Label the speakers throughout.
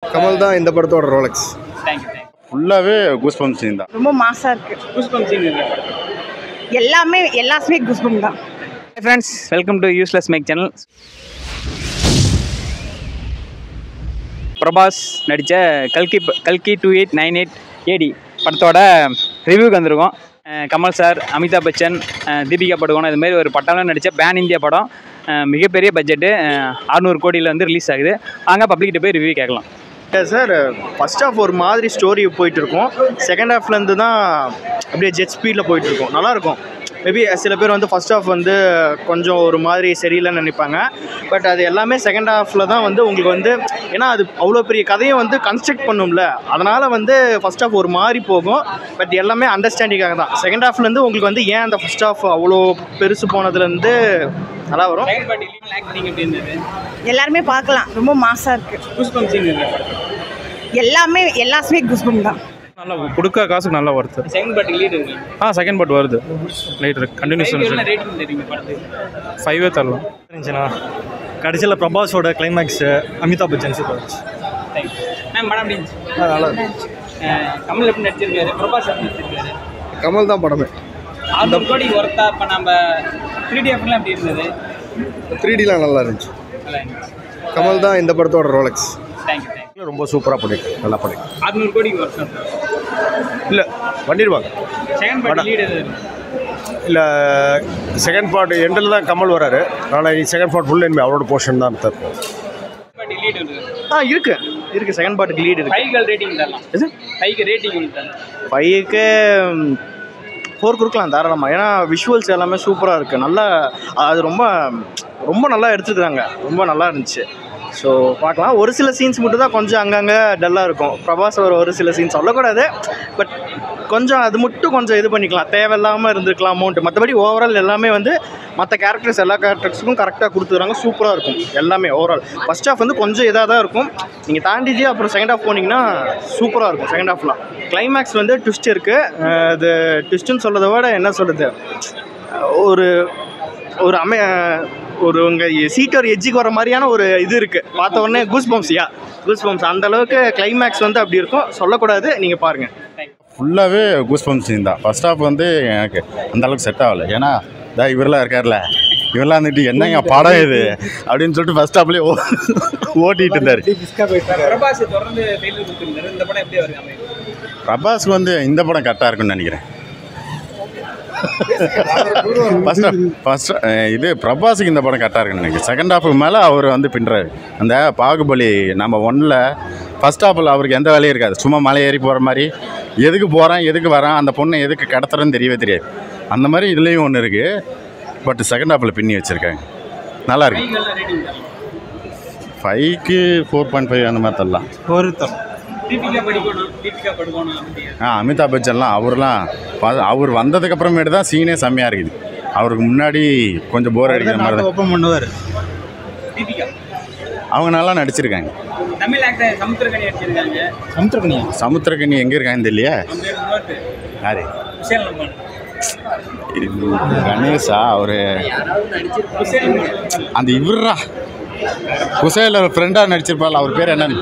Speaker 1: கமல் தான் இந்த படத்தோட ரோலக்ஸ்
Speaker 2: தேங்க்யூ தேங்க்யூ
Speaker 3: ஃபுல்லாகவே கூஸ்பம் சீன் தான்
Speaker 4: ரொம்ப மாசாக இருக்குது
Speaker 2: புஷ்பம் சீன்
Speaker 4: எல்லாமே எல்லாத்துமே குஸ்பம் தான்
Speaker 2: friends welcome to useless make channel Prabhas நடித்த கல்கி கல்கி டூ எயிட் நைன் எயிட் ஏடி படத்தோட ரிவ்யூக்கு வந்திருக்கோம் அஹ் கமல் சார் அமிதாப் பச்சன் அஹ் தீபிகா படுகோன் இது மாதிரி ஒரு பட்டாளம் நடித்த பேன் இந்தியா படம் அஹ் மிகப்பெரிய பட்ஜெட்டு அறுநூறு கோடியில் வந்து ரிலீஸ் ஆகுது அங்கே பப்ளிக்கிட்ட போய் ரிவ்யூ கேட்கலாம்
Speaker 1: சார் ஃபர்ஸ்ட் ஹாஃப் ஒரு மாதிரி ஸ்டோரி போயிட்டு இருக்கும் செகண்ட் ஹாஃப்லேருந்து தான் அப்படியே ஜெட் ஸ்பீடில் போயிட்டு இருக்கும் நல்லா இருக்கும் மேபி சில பேர் வந்து ஃபர்ஸ்ட் ஹாஃப் வந்து கொஞ்சம் ஒரு மாதிரி சரியில்லைன்னு நினைப்பாங்க பட் அது எல்லாமே செகண்ட் ஹாஃபில் தான் வந்து உங்களுக்கு வந்து ஏன்னா அது அவ்வளோ பெரிய கதையை வந்து கன்ஸ்ட்ரக்ட் பண்ணும்ல அதனால் வந்து ஃபர்ஸ்ட் ஹாஃப் ஒரு மாதிரி போகும் பட் எல்லாமே அண்டர்ஸ்டாண்டிங்காக தான் செகண்ட் ஹாஃப்லேருந்து உங்களுக்கு வந்து ஏன் அந்த ஃபர்ஸ்ட் ஹாஃப் அவ்வளோ பெருசு போனதுலேருந்து நல்லா வரும்
Speaker 2: ஆக்டிங் எப்படி இருந்தது
Speaker 4: எல்லாருமே பார்க்கலாம் ரொம்ப மாசாக இருக்குது
Speaker 2: புஷ்பம் சீன்
Speaker 4: எல்லாமே எல்லாத்துமே குஸ்பம் தான்
Speaker 5: நல்லா கொடுக்க காசுக்கு நல்லா ஒர்த்து
Speaker 2: செகண்ட் பார்ட்டி லீட் இருக்கு
Speaker 5: ஆ செகண்ட் பார்ட் வருது லைட் கண்டினியூஷன்
Speaker 2: ரேட்டிங் தெரியுங்க படத்துக்கு
Speaker 5: ஃபைவே தரலாம்
Speaker 6: இருந்துச்சுண்ணா கடைசியில் பிரபாஸோட கிளைமேக்ஸ் அமிதாப் பச்சன் சூப்பர் இருந்துச்சு
Speaker 2: தேங்க்யூ மேம் படம் எப்படி இருந்துச்சு
Speaker 1: நல்லா
Speaker 2: அஹ் கமல் எப்படி நடிச்சிருக்காரு பிரபாஸ் எப்படி நடிச்சிருக்காரு
Speaker 1: கமல் தான் படமே
Speaker 2: அறுநூறு கோடி ஒர்த்தா இப்போ நம்ம த்ரீ டி எஃப்லாம் எப்படி இருந்தது
Speaker 1: த்ரீ டிலாம் நல்லா இருந்துச்சு
Speaker 2: நல்லா இருந்துச்சு
Speaker 1: கமல் தான் இந்த படத்தோட ரோலக்ஸ்
Speaker 2: தேங்க்யூ தேங்க்யூ
Speaker 1: ரொம்ப சூப்பராக பண்ணிருக்கு நல்லா பண்ணி
Speaker 2: அறுநூறு கோடிக்கு ஒர்த்தம்
Speaker 1: இல்லை பண்ணிடுவாங்க
Speaker 2: செகண்ட் பார்ட்டி லீடு எது
Speaker 7: இல்லை செகண்ட் பார்ட் எண்டில் தான் கமல் வராரு ஆனால் செகண்ட் பார்ட் ஃபுல் என்மே அவரோட போர்ஷன் தான் தருப்போம்
Speaker 2: பார்ட்டி லீடு இருக்கு
Speaker 1: ஆ இருக்கு இருக்கு செகண்ட் பார்ட்டுக்கு லீட் இருக்கு
Speaker 2: ஃபைவ்கள் ரேட்டிங் தரலாம்
Speaker 1: எது
Speaker 2: ஃபைவ்க்கு ரேட்டிங் ஒன்று தரலாம்
Speaker 1: ஃபைவுக்கு ஃபோர் கொடுக்கலாம் தாராளமாக ஏன்னா விஷுவல்ஸ் எல்லாமே சூப்பராக இருக்குது நல்லா அது ரொம்ப ரொம்ப நல்லா எடுத்துருக்குறாங்க ரொம்ப நல்லா இருந்துச்சு ஸோ பார்க்கலாம் ஒரு சில சீன்ஸ் மட்டும் தான் கொஞ்சம் அங்கங்கே டல்லாக இருக்கும் பிரபாஸ் ஒரு ஒரு சில சீன்ஸ் சொல்லக்கூடாது பட் கொஞ்சம் அது மட்டும் கொஞ்சம் இது பண்ணிக்கலாம் தேவையில்லாமல் இருந்திருக்கலாம் அமௌண்ட் மற்றபடி ஓவரால் எல்லாமே வந்து மற்ற கேரக்டர்ஸ் எல்லா கேரக்டர்ஸுக்கும் கரெக்டாக கொடுத்துறாங்க சூப்பராக இருக்கும் எல்லாமே ஓவரால் ஃபர்ஸ்ட் ஹாஃப் வந்து கொஞ்சம் இதாக தான் இருக்கும் நீங்கள் தாண்டிட்டு அப்புறம் செகண்ட் ஹாஃப் போனீங்கன்னா சூப்பராக இருக்கும் செகண்ட் ஹாஃப்லாம் கிளைமேக்ஸ் வந்து ட்விஸ்ட் இருக்குது அது ட்விஸ்ட்டுன்னு சொல்கிறத விட என்ன சொல்கிறது ஒரு ஒரு அமை ஒரு உங்கள் சீட் ஒரு எஜ்ஜுக்கு வர மாதிரியான ஒரு இது இருக்குது பார்த்த உடனே கூஸ் பம்ப்ஸியா கூஸ் பம்ப்ஸ் அந்த அளவுக்கு கிளைமேக்ஸ் வந்து அப்படி இருக்கும் சொல்லக்கூடாது நீங்கள் பாருங்கள்
Speaker 3: ஃபுல்லாகவே கூஸ்பம் சீன் தான் ஃபர்ஸ்ட் ஹாஃப் வந்து எனக்கு அந்த அளவுக்கு செட் ஆகலை ஏன்னா இதா இவரெல்லாம் இருக்கார்ல இவரெல்லாம் வந்துட்டு என்னங்க படம் இது அப்படின்னு சொல்லிட்டு ஃபர்ஸ்ட் ஹாஃப்லேயே ஓ ஓட்டிகிட்டு இருந்தார்
Speaker 2: பிரபாஸ் தொடர்ந்து ஃபெயிலியர் கொடுத்துருந்தாரு இந்த படம் எப்படி வருது அமையும்
Speaker 3: பிரபாஸ்க்கு வந்து இந்த படம் கரெக்டாக இருக்கும்னு நினைக்கிறேன் ஃபர்ஸ்ட் ஃபர்ஸ்ட் இது பிரபாஸுக்கு இந்த படம் கரெக்டாக இருக்குன்னு நினைக்கிறேன் செகண்ட் ஹாஃபுக்கு மேலே அவர் வந்து பின்னுறாரு அந்த பாகுபலி நம்ம ஒன்றில் ஃபர்ஸ்ட் ஹாஃபில் அவருக்கு எந்த வேலையும் இருக்காது சும்மா மலை ஏறி போகிற மாதிரி எதுக்கு போகிறான் எதுக்கு வரான் அந்த பொண்ணை எதுக்கு கடத்துறன்னு தெரியவே தெரியாது அந்த மாதிரி இதுலேயும் ஒன்று இருக்குது பட் செகண்ட் ஹாஃபில் பின்னி வச்சுருக்காங்க நல்லா இருக்கு
Speaker 2: ஃபைவ்கள்லாம் ரேட்டிங் தரலாம்
Speaker 3: ஃபைவ்க்கு ஃபோர் பாயிண்ட் ஃபைவ் அந்த மாதிரி தரலாம்
Speaker 6: ஒரு தரம்
Speaker 2: தீபிகா படிக்கணும் தீபிகா படுகோணும் அப்படியா
Speaker 3: ஆ அமிதாப் பச்சன்லாம் அவர்லாம் பா- அவர் வந்ததுக்கு அப்புறமேட்டு தான் சீனே செம்மையாக இருக்குது அவருக்கு முன்னாடி கொஞ்சம் போர் அடிக்கிற மாதிரி தான்
Speaker 6: ஓப்பன் பண்ணுவார்
Speaker 2: தீபிகா
Speaker 3: அவங்க நல்லா நடிச்சிருக்காங்க
Speaker 2: தமிழ் ஆக்டர் சமுத்திரகனி அடிச்சிருக்காங்க
Speaker 6: சமுத்திரக்கணியா
Speaker 3: சமுத்திரக்கனி எங்கே இருக்காங்கன்னு தெரியலையே
Speaker 2: அவங்க பேர் இன்னொரு
Speaker 3: யாரு
Speaker 2: குசேல் நம்பன்
Speaker 3: இது கணேஷா அவர்
Speaker 2: குசேல் நம்பன்
Speaker 3: அந்த இவர்ரா குசேல ஃப்ரெண்டாக நடிச்சிருப்பாள் அவர் பேர் என்ன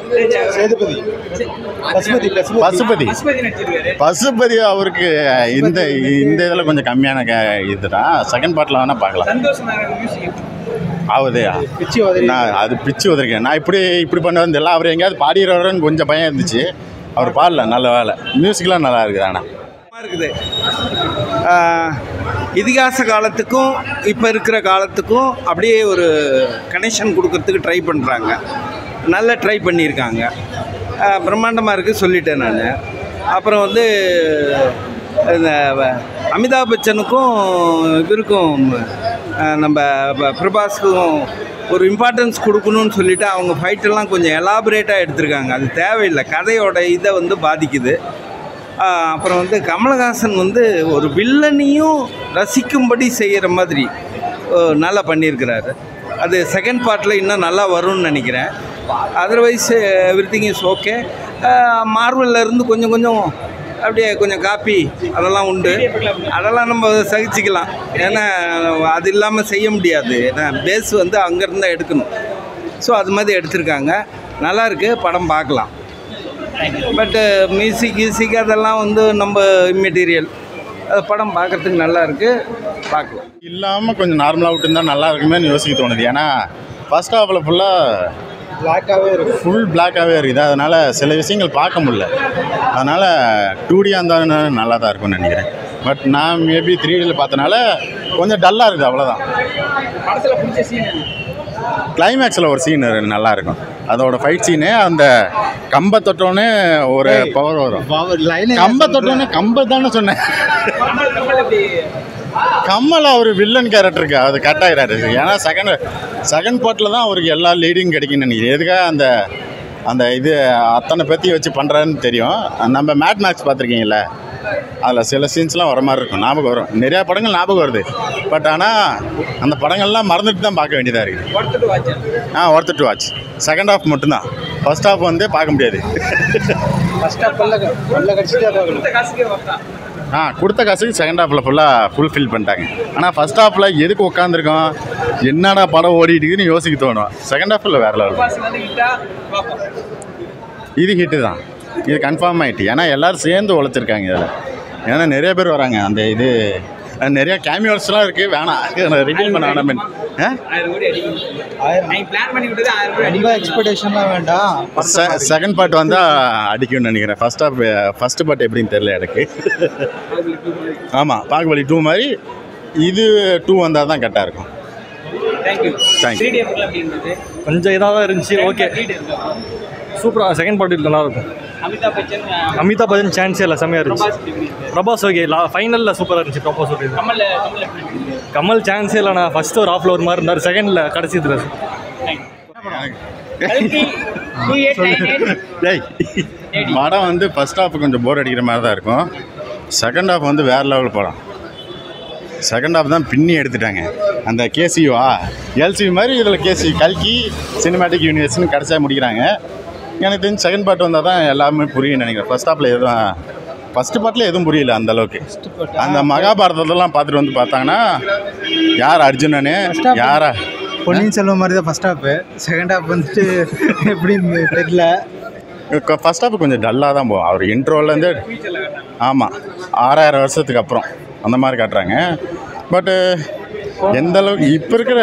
Speaker 6: பசுபதி
Speaker 3: பசுபதி
Speaker 2: பசுபதி நடிச்சிருக்காரு
Speaker 3: பசுபதி அவருக்கு இந்த இந்த இதில் கொஞ்சம் கம்மியான க- இதுதான் செகண்ட் பார்ட்டில் வேணால் பார்க்கலாம்
Speaker 2: சந்தோஷ் நாராயண் மியூசிக்
Speaker 3: ஆகுது
Speaker 6: பிச்சி உதறி
Speaker 3: நான் அது பிச்சு வந்திருக்கேன் நான் இப்படி இப்படி பண்ண வந்தில்ல அவர் எங்கேயாவது பாடிடுறவரன்னு கொஞ்சம் பயம் இருந்துச்சு அவர் பாடல நல்ல வேலை மியூசிக்லாம் நல்லா இருக்குது ஆனால்
Speaker 8: இருக்குது ஆஹ், இதிகாச காலத்துக்கும் இப்போ இருக்கிற காலத்துக்கும் அப்படியே ஒரு கனெக்ஷன் கொடுக்கறதுக்கு ட்ரை பண்ணுறாங்க நல்லா ட்ரை பண்ணியிருக்காங்க ஆஹ், பிரம்மாண்டமாக இருக்குது சொல்லிட்டேன் நான் அப்புறம் வந்து இந்த வ- அமிதாப் பச்சனுக்கும் இவருக்கும் ஆஹ், நம்ம ப- பிரபாஸுக்கும் ஒரு இம்பார்ட்டன்ஸ் கொடுக்கணும்னு சொல்லிட்டு அவங்க ஃபைட்டெல்லாம் கொஞ்சம் எலாபரேட்டாக எடுத்திருக்காங்க அது தேவையில்லை கதையோட இதை வந்து பாதிக்குது ஆஹ் அப்புறம் வந்து கமலஹாசன் வந்து ஒரு வில்லனையும் ரசிக்கும்படி செய்கிற மாதிரி அஹ் நல்லா பண்ணியிருக்கிறாரு அது செகண்ட் பார்ட்டில் இன்னும் நல்லா வரும்னு நினைக்கிறேன் otherwise everything is okay இருந்து கொஞ்சம் கொஞ்சம் அப்படியே கொஞ்சம் காப்பி அதெல்லாம் உண்டு அதெல்லாம் நம்ம சகிச்சுக்கலாம் ஏன்னா அது இல்லாமல் செய்ய முடியாது ஏன்னா பேஸ் வந்து அங்கேருந்து தான் எடுக்கணும் ஸோ அது மாதிரி எடுத்திருக்காங்க நல்லா இருக்கு படம் பார்க்கலாம் பட்டு மியூசிக் கியூசிக் அதெல்லாம் வந்து நம்ம இம்மெட்டீரியல் அது படம் பார்க்கறதுக்கு நல்லா இருக்கு பார்க்கலாம்
Speaker 3: இல்லாமல் கொஞ்சம் நார்மலாக விட்டுருந்தா நல்லா இருக்குமேன்னு யோசிக்க தோணுது ஏன்னா ஃபர்ஸ்ட் ஹாஃபில் ஃபுல்லாக
Speaker 7: பிளாக்காகவே இருக்கும்
Speaker 3: ஃபுல் பிளாக்காகவே இருக்குது அதனால் சில விஷயங்கள் பார்க்க முடியல அதனால் டூ டியாக இருந்தாலும் நல்லா தான் இருக்கும்னு நினைக்கிறேன் பட் நான் மேபி த்ரீ டியில் பார்த்தனால கொஞ்சம் டல்லாக இருக்குது அவ்வளோதான்
Speaker 2: படத்தில் பிடிச்ச சீன்
Speaker 3: கிளைமேக்ஸில் ஒரு சீன் நல்லா இருக்கும் அதோட ஃபைட் சீனு அந்த கம்பை தொட்டோன்னே ஒரு பவர் வரும் கம்பை தொட்டோன்னே கம்பை தானே சொன்னேன் கமல் அவர் வில்லன் கேரக்டருக்கு அது கட் ஆகிறாரு ஏன்னா செகண்ட் செகண்ட் பார்ட்டில் தான் அவருக்கு எல்லா லீடிங் கிடைக்கும்னு நினைக்கிறேன் எதுக்காக அந்த அந்த இது அத்தனை பற்றி வச்சு பண்ணுறாருன்னு தெரியும் நம்ம மேட் மேக்ஸ் பார்த்துருக்கீங்களா அதில் சில சீன்ஸ்லாம் வர மாதிரி இருக்கும் ஞாபகம் வரும் நிறையா படங்கள் ஞாபகம் வருது பட் ஆனால் அந்த படங்கள்லாம் மறந்துட்டு தான் பார்க்க வேண்டியதாக இருக்குது ஆ worth to watch second half மட்டும்தான் ஃபர்ஸ்ட் ஹாஃப் வந்து பார்க்க முடியாது ஆ கொடுத்த காசுக்கு செகண்ட் ஹாஃபில் ஃபுல்லாக ஃபுல்ஃபில் பண்ணிட்டாங்க ஆனால் ஃபர்ஸ்ட் ஹாஃபில் எதுக்கு உட்காந்துருக்கோம் என்னடா படம் ஓடிட்டு இருக்குன்னு யோசிக்க தோணும் செகண்ட் ஹாஃபில் வேறு லெவல் இது ஹிட்டு தான் இது கன்ஃபார்ம் ஆகிட்டு ஏன்னா எல்லோரும் சேர்ந்து உழைச்சிருக்காங்க இதில் ஏன்னா நிறைய பேர் வராங்க அந்த இது அஹ் நிறைய கேமியோஸ்லாம் இருக்குது வேணாம் ரிவீல் பண்ண வேணாம் ஆ
Speaker 2: ஆயிரம் கோடி அடிக்கணும் நீங்கள் பிளான் பண்ணி விட்டது ஆயிரம் கோடி
Speaker 7: ரொம்ப எக்ஸ்பெக்டேஷன்லாம் வேண்டாம்
Speaker 3: செகண்ட் பார்ட் வந்தால் அடிக்கும்னு நினைக்கிறேன் ஃபர்ஸ்ட் ஹாஃப் ஃபஸ்ட்டு பார்ட் எப்படின்னு தெரியல எனக்கு ஆமாம் பாகுபலி டூ மாதிரி இது டூ வந்தால் தான் கரெக்டாக இருக்கும்
Speaker 2: thank you
Speaker 3: Thank you.
Speaker 2: Three D எப்படி இருந்தது
Speaker 6: கொஞ்சம் இதாக தான் இருந்துச்சு ஓகே
Speaker 2: த்ரீ டே இருக்கா
Speaker 6: சூப்பராக செகண்ட் பார்ட்டி நல்லா இருக்கும்
Speaker 2: அமிதாப் பச்சன்
Speaker 6: அமிதாப் பச்சன் சான்ஸே இல்லை செம்மையாக இருந்துச்சு
Speaker 2: பிரபாஸ் எப்படி இருந்தது?
Speaker 6: பிரபாஸ் ஓகே லா ஃபைனலில் சூப்பராக இருந்துச்சு பிரபாஸ் ஓகே
Speaker 2: கமல் கமல் எப்படி இருந்தது?
Speaker 6: கமல் சான்ஸே இல்லை நான் ஃபஸ்ட்டு ஒரு ஹாஃபில் ஒரு மாதிரி இருந்தார் செகண்டில் கடைசி இதில்
Speaker 2: கல்கி டூ எயிட் நைன் எயிட்
Speaker 3: டேய் படம் வந்து ஃபர்ஸ்ட் ஹாஃப் கொஞ்சம் போர் அடிக்கிற மாதிரி தான் இருக்கும் செகண்ட் ஹாஃப் வந்து வேறு லெவல் படம் செகண்ட் ஹாஃப் தான் பின்னி எடுத்துட்டாங்க அந்த கேசியூவா எல்சிவி மாதிரி இதில் கேசி கல்கி சினிமேட்டிக் யூனிவர்ஸ்னு கடைசியாக முடிக்கிறாங்க எனக்கு தெரிஞ்சு செகண்ட் பார்ட் வந்தால் தான் எல்லாமே புரியும் நினைக்கிறேன் ஃபர்ஸ்ட் ஹாஃபில் எதுவும் ஃபஸ்ட்டு பார்ட்டில் எதுவும் புரியல அந்த அளவுக்கு அந்த மகாபாரதத்தெல்லாம் பார்த்துட்டு வந்து பார்த்தாங்கன்னா யார் அர்ஜுனனு யாரா
Speaker 7: பொன்னியின் செல்வன் மாதிரி தான் ஃபர்ஸ்ட் ஹாஃப் செகண்ட் ஹாஃப் வந்துட்டு எப்படின்னு தெரியல
Speaker 3: ஃபர்ஸ்ட் ஹாஃப் கொஞ்சம் டல்லாக தான் போகும் அவர் இன்ட்ரோலேருந்து ஆமாம் ஆறாயிரம் வருஷத்துக்கு அப்புறம் அந்த மாதிரி காட்டுறாங்க பட்டு எந்த அளவுக்கு இப்போ இருக்கிற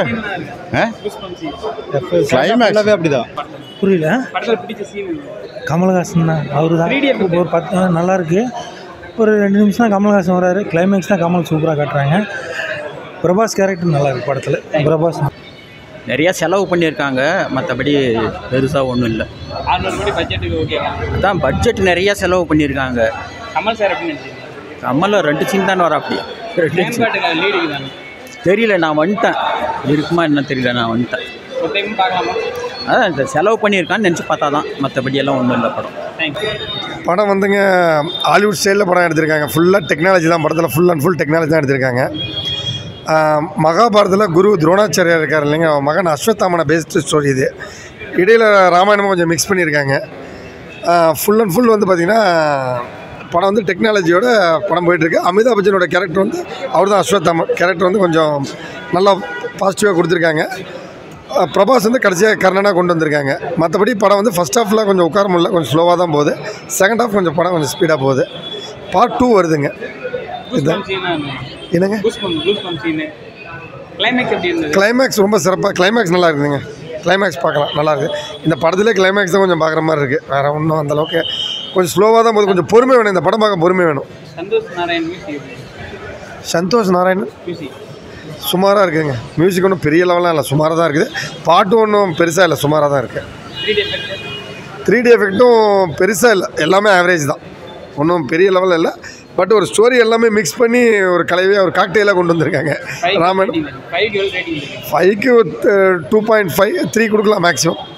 Speaker 3: கிளைமேக்ஸ்
Speaker 7: அப்படிதான்
Speaker 9: புரியல
Speaker 2: படத்தில் பிடிச்ச சீன்
Speaker 9: கமலஹாசன் தான் அவரு தான்
Speaker 2: 3D effect.
Speaker 9: ஒரு பத்து ஆ, நல்லா இருக்கு ஒரு ரெண்டு நிமிஷம் தான் கமலஹாசன் வராரு கிளைமேக்ஸ் தான் கமல் சூப்பராக காட்டுறாங்க பிரபாஸ் கேரக்டர் நல்லா இருக்கு படத்தில் பிரபாஸ்
Speaker 10: நிறையா செலவு பண்ணியிருக்காங்க மற்றபடி பெருசாக ஒன்றும் இல்லை
Speaker 2: அறுநூறு கோடி பட்ஜெட்டுக்கு ஓகே
Speaker 10: அதான் பட்ஜெட் நிறைய செலவு பண்ணியிருக்காங்க
Speaker 2: கமல் சார் எப்படி நினைச்சீங்க
Speaker 10: கமலில் ரெண்டு சீன் தானே வர அப்படி ரெண்டு scene.
Speaker 2: மேம்பாட்டுக்கு லீடுக்கு தானே
Speaker 10: தெரியல நான் வந்துட்டேன் இருக்குமா என்ன தெரியல நான் வந்துட்டேன்
Speaker 2: ஒரு டைம் பார்க்கலாமா
Speaker 10: அதான் இந்த செலவு பண்ணியிருக்கான்னு நினச்சி பார்த்தா தான் மற்றபடி எல்லாம் ஒன்றும் இல்லை படம்
Speaker 2: தேங்க்யூ
Speaker 7: படம் வந்துங்க ஹாலிவுட் ஸ்டைலில் படம் எடுத்திருக்காங்க ஃபுல்லாக டெக்னாலஜி தான் படத்தில் ஃபுல் அண்ட் ஃபுல் டெக்னாலஜி தான் எடுத்திருக்காங்க ஆஹ் மகாபாரதத்தில் குரு துரோணாச்சாரியார் இருக்கார் இல்லைங்க அவன் மகன் அஸ்வத்தாமனை பேஸ்டு ஸ்டோரி இது இடையில் ராமாயணமும் கொஞ்சம் மிக்ஸ் பண்ணியிருக்காங்க ஃபுல் அண்ட் ஃபுல் வந்து பார்த்திங்கன்னா படம் வந்து டெக்னாலஜியோட படம் போயிட்டுருக்கு அமிதாப் பச்சனோட கேரக்டர் வந்து அவர் தான் அஸ்வத்தாமன் கேரக்டர் வந்து கொஞ்சம் நல்லா பாசிட்டிவாக கொடுத்துருக்காங்க அஹ் பிரபாஸ் வந்து கடைசியாக கர்ணனாக கொண்டு வந்திருக்காங்க மற்றபடி படம் வந்து ஃபஸ்ட் ஹாஃபில் கொஞ்சம் உட்கார முடியல கொஞ்சம் ஸ்லோவாக தான் போகுது செகண்ட் ஹாஃப் கொஞ்சம் படம் கொஞ்சம் ஸ்பீடாக போகுது பார்ட் டூ வருதுங்க இதுதான் என்னங்க
Speaker 2: கூஸ்பம் கூஸ்பம் சீனு கிளைமேக்ஸ் எப்படி இருந்தது
Speaker 7: கிளைமேக்ஸ் ரொம்ப சிறப்பாக கிளைமேக்ஸ் நல்லா இருக்குதுங்க கிளைமேக்ஸ் பார்க்கலாம் நல்லா இருக்குது இந்த படத்துலேயே கிளைமேக்ஸ் தான் கொஞ்சம் பார்க்குற மாதிரி இருக்குது வேறு ஒன்றும் அந்தளவுக்கு கொஞ்சம் ஸ்லோவாக தான் போகுது கொஞ்சம் பொறுமை வேணும் இந்த படம் பார்க்க பொறுமை வேணும்
Speaker 2: சந்தோஷ் நாராயண் மியூசிக்
Speaker 7: சந்தோஷ் நாராயணன்
Speaker 2: மியூசிக்
Speaker 7: சுமாராக இருக்குதுங்க மியூசிக் ஒன்றும் பெரிய லெவலாக இல்லை சுமாராக தான் இருக்குது பாட்டு ஒன்றும் பெருசாக இல்லை சுமாராக தான் இருக்குது
Speaker 2: three D effect
Speaker 7: three D எஃபெக்ட்டும் பெருசாக இல்லை எல்லாமே ஆவரேஜ் தான் ஒன்றும் பெரிய லெவலில் இல்லை பட் ஒரு ஸ்டோரி எல்லாமே மிக்ஸ் பண்ணி ஒரு கலவையாக ஒரு காக்டெயிலாக கொண்டு வந்திருக்காங்க ராமன்
Speaker 2: ஃபைவ் டுவெல் ரேட்டிங்
Speaker 7: ஃபைவ்க்கு டூ பாயிண்ட் ஃபைவ் த்ரீ கொடுக்கலாம் மேக்ஸிமம்